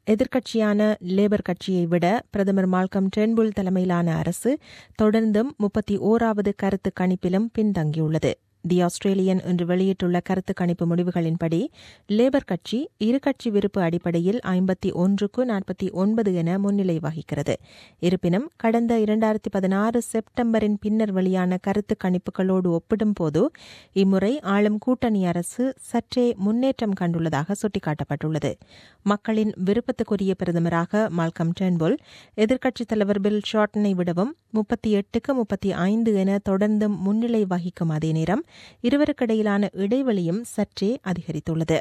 எதிர்க்கட்சியான லேபர் கட்சியை விட பிரதமர் மால்கம் டென்புல் தலைமையிலான அரசு தொடர்ந்தும் முப்பத்தி ஓராவது கருத்து கணிப்பிலும் பின்தங்கியுள்ளது தி ஆஸ்திரேலியன் இன்று வெளியிட்டுள்ள கருத்து கணிப்பு முடிவுகளின்படி லேபர் கட்சி இரு கட்சி விருப்பு அடிப்படையில் ஐம்பத்தி ஒன்றுக்கு நாற்பத்தி ஒன்பது என முன்னிலை வகிக்கிறது இருப்பினும் கடந்த இரண்டாயிரத்தி பதினாறு செப்டம்பரின் பின்னர் வெளியான கருத்து கணிப்புகளோடு ஒப்பிடும்போது இம்முறை ஆளும் கூட்டணி அரசு சற்றே முன்னேற்றம் கண்டுள்ளதாக சுட்டிக்காட்டப்பட்டுள்ளது மக்களின் விருப்பத்துக்குரிய பிரதமராக மால்கம் டென்புல் எதிர்க்கட்சித் தலைவர் பில் ஷார்டனை விடவும் முப்பத்தி எட்டுக்கு முப்பத்தி ஐந்து என தொடர்ந்தும் முன்னிலை வகிக்கும் அதே நேரம் இருவருக்கிடையிலான இடைவெளியும் சற்றே அதிகரித்துள்ளது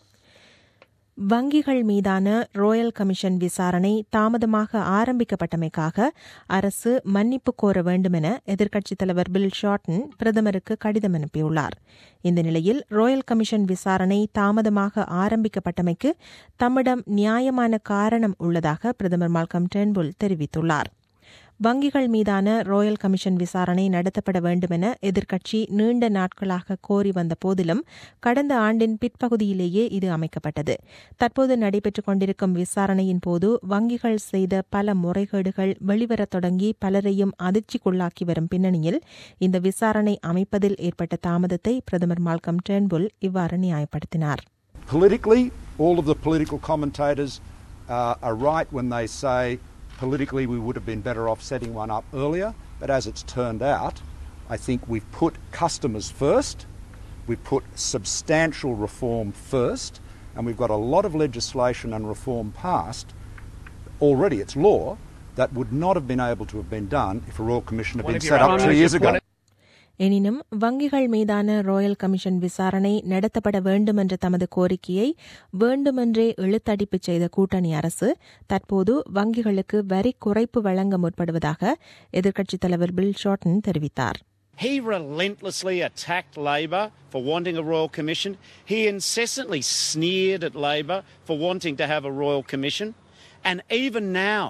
வங்கிகள் மீதான ராயல் கமிஷன் விசாரணை தாமதமாக ஆரம்பிக்கப்பட்டமைக்காக அரசு மன்னிப்பு கோர வேண்டுமென எதிர்க்கட்சித் தலைவர் பில் ஷார்டன் பிரதமருக்கு கடிதம் அனுப்பியுள்ளார் இந்த நிலையில் ராயல் கமிஷன் விசாரணை தாமதமாக ஆரம்பிக்கப்பட்டமைக்கு தம்மிடம் நியாயமான காரணம் உள்ளதாக பிரதமர் மால்கம் டென்புல் தெரிவித்துள்ளார் வங்கிகள் மீதான ராயல் கமிஷன் விசாரணை நடத்தப்பட வேண்டுமென எதிர்க்கட்சி நீண்ட நாட்களாக கோரி வந்த போதிலும் கடந்த ஆண்டின் பிற்பகுதியிலேயே இது அமைக்கப்பட்டது தற்போது நடைபெற்றுக் கொண்டிருக்கும் விசாரணையின் போது வங்கிகள் செய்த பல முறைகேடுகள் வெளிவரத் தொடங்கி பலரையும் அதிர்ச்சிக்குள்ளாக்கி வரும் பின்னணியில் இந்த விசாரணை அமைப்பதில் ஏற்பட்ட தாமதத்தை பிரதமர் மால்கம் டென்புல் இவ்வாறு நியாயப்படுத்தினார் Politically, all of the political commentators uh, are right when they say politically we would have been better off setting one up earlier. But as it's turned out, I think we've put customers first, we've put substantial reform first, and we've got a lot of legislation and reform passed already, it's law, that would not have been able to have been done if a Royal Commission had One been of your set up two honours, years one ago. of- எனினும் வங்கிகள் மீதான Royal commission விசாரணை நடத்தப்பட வேண்டும் என்ற தமது கோரிக்கையை வேண்டுமென்றே இழுத்தடிப்பு செய்த கூட்டணி அரசு தற்போது வங்கிகளுக்கு வரி குறைப்பு வழங்க முற்படுவதாக எதிர்க்கட்சித் தலைவர் பில் ஷார்டன் தெரிவித்தார் He relentlessly attacked Labor for wanting a Royal Commission. He incessantly sneered at Labor for wanting to have a Royal Commission. And even now,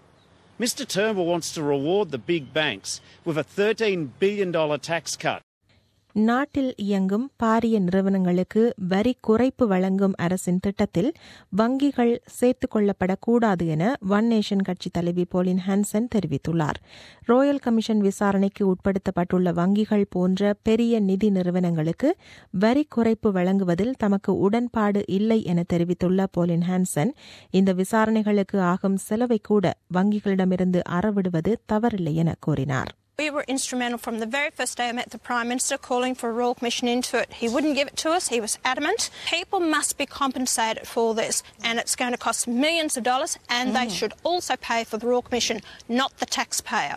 Mr Turnbull wants to reward the big banks with a $13 billion tax cut. நாட்டில் இயங்கும் பாரிய நிறுவனங்களுக்கு வரி குறைப்பு வழங்கும் அரசின் திட்டத்தில் வங்கிகள் சேர்த்துக் கொள்ளப்படக்கூடாது என ஒன் நேஷன் கட்சி தலைவி போலின் ஹான்சன் தெரிவித்துள்ளார் ராயல் கமிஷன் விசாரணைக்கு உட்படுத்தப்பட்டுள்ள வங்கிகள் போன்ற பெரிய நிதி நிறுவனங்களுக்கு வரி குறைப்பு வழங்குவதில் தமக்கு உடன்பாடு இல்லை என தெரிவித்துள்ள போலின் ஹான்சன் இந்த விசாரணைகளுக்கு ஆகும் செலவை கூட வங்கிகளிடமிருந்து அறவிடுவது தவறில்லை என கூறினார் We were instrumental from the very first day I met the Prime Minister calling for a Royal Commission into it. He wouldn't give it to us, he was adamant. People must be compensated for this, and it's going to cost millions of dollars, and they should also pay for the Royal Commission, not the taxpayer.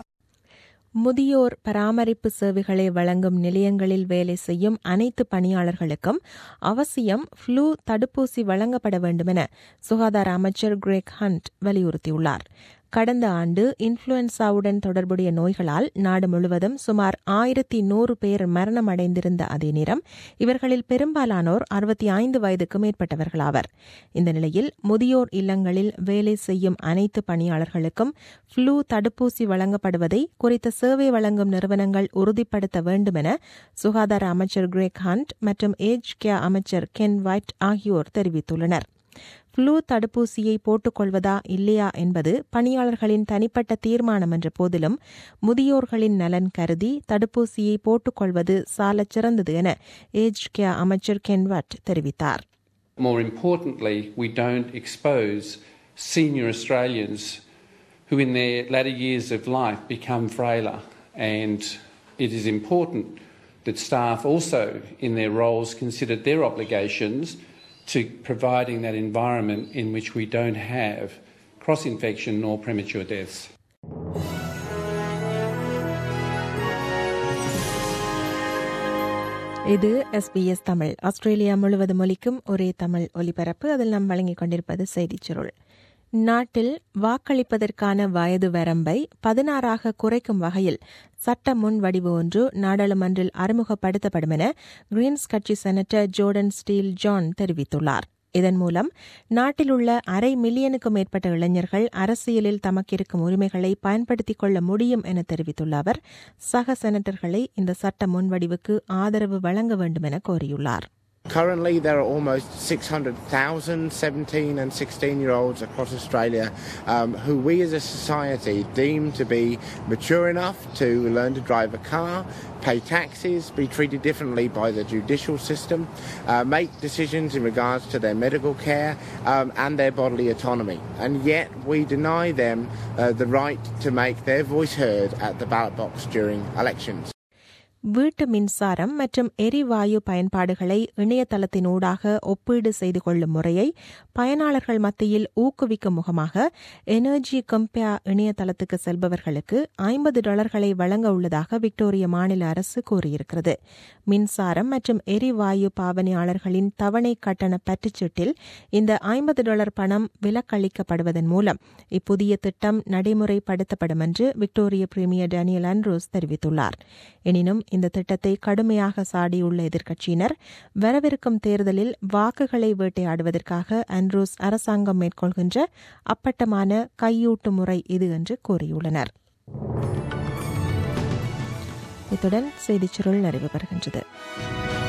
முதியோர் பராமரிப்பு சேவைகளை வழங்கும் நிலையங்களில் வேலை செய்யும் அனைத்து பணியாளர்களுக்கும் அவசியம் ஃப்ளூ தடுப்பூசி வழங்கப்பட வேண்டுமென சுகாதார அமைச்சர் கிரேக் ஹண்ட் வலியுறுத்தியுள்ளார் கடந்த ஆண்டு இன்ஃபுளுன்சாவுடன் தொடர்புடைய நோய்களால் நாடு முழுவதும் சுமார் ஆயிரத்தி நூறு பேர் மரணம் அடைந்திருந்த அதே நேரம் இவர்களில் பெரும்பாலானோர் அறுபத்தி ஐந்து வயதுக்கு மேற்பட்டவர்களாவர் இந்த நிலையில் முதியோர் இல்லங்களில் வேலை செய்யும் அனைத்து பணியாளர்களுக்கும் ஃப்ளூ தடுப்பூசி வழங்கப்படுவதை குறித்த சேவை வழங்கும் நிறுவனங்கள் உறுதிப்படுத்த வேண்டும் என சுகாதார அமைச்சர் கிரேக் ஹண்ட் மற்றும் ஏஜ் கேர் அமைச்சர் கென் வைட் ஆகியோர் தெரிவித்துள்ளனர் ஃப்ளூ தடுப்பூசியை போட்டுக்கொள்வதா இல்லையா என்பது பணியாளர்களின் தனிப்பட்ட தீர்மானம் என்ற போதிலும் முதியோர்களின் நலன் கருதி தடுப்பூசியை போட்டுக்கொள்வது சாலச் சிறந்தது என ஏஜ் கேர் அமைச்சர் கென்வட் தெரிவித்தார் More importantly, we don't expose senior Australians who, in their latter years of life, become frailer. And it is important that staff also, in their roles, consider their obligations to providing that environment in which we don't have cross infection nor premature deaths. இது SBS Tamil Australia முழுவதும் ஒலிக்கும் ஒரே தமிழ் ஒலிபரப்பு அதில் நாம் வழங்கிக் கொண்டிருப்பது செய்திச் சுருள் நாட்டில் வாக்களிப்பதற்கான வயது வரம்பை பதினாறாக குறைக்கும் வகையில் சட்ட முன் வடிவு ஒன்று நாடாளுமன்றில் அறிமுகப்படுத்தப்படும் என கிரீன்ஸ் கட்சி செனட்டர் ஜோர்டன் ஸ்டீல் ஜான் தெரிவித்துள்ளார் இதன் மூலம் நாட்டில் உள்ள அரை மில்லியனுக்கும் மேற்பட்ட இளைஞர்கள் அரசியலில் தமக்கிருக்கும் உரிமைகளை பயன்படுத்திக் கொள்ள முடியும் என தெரிவித்துள்ள அவர் சக செனட்டர்களை இந்த சட்ட முன்வடிவுக்கு ஆதரவு வழங்க வேண்டும் என கோரியுள்ளார் Currently, there are almost 600,000 17 and 16 year olds across Australia um, who we as a society deem to be mature enough to learn to drive a car, pay taxes, be treated differently by the judicial system, uh, make decisions in regards to their medical care um, and their bodily autonomy. And yet, we deny them uh, the right to make their voice heard at the ballot box during elections. வீட்டு மின்சாரம் மற்றும் எரிவாயு பயன்பாடுகளை இணையதளத்தினூடாக ஒப்பீடு செய்து கொள்ளும் முறையை பயனாளர்கள் மத்தியில் ஊக்குவிக்கும் முகமாக எனர்ஜி கம்பேர் இணையதளத்துக்கு செல்பவர்களுக்கு ஐம்பது டாலர்களை வழங்க உள்ளதாக விக்டோரிய மாநில அரசு கூறியிருக்கிறது மின்சாரம் மற்றும் எரிவாயு பாவனையாளர்களின் தவணை கட்டண பற்றுச்சீட்டில் இந்த ஐம்பது டாலர் பணம் விலக்களிக்கப்படுவதன் மூலம் இப்புதிய திட்டம் நடைமுறைப்படுத்தப்படும் என்று விக்டோரிய பிரீமியர் டேனியல் ஆண்ட்ரூஸ் தெரிவித்துள்ளார் எனினும் இந்த திட்டத்தை கடுமையாக சாடியுள்ள எதிர்க்கட்சியினர் வரவிருக்கும் தேர்தலில் வாக்குகளை வேட்டையாடுவதற்காக ஆண்ட்ரூஸ் அரசாங்கம் மேற்கொள்கின்ற அப்பட்டமான கையூட்டு முறை இது என்று கூறியுள்ளனர் இத்துடன் செய்திச் சுருள் நிறைவு பெறுகின்றது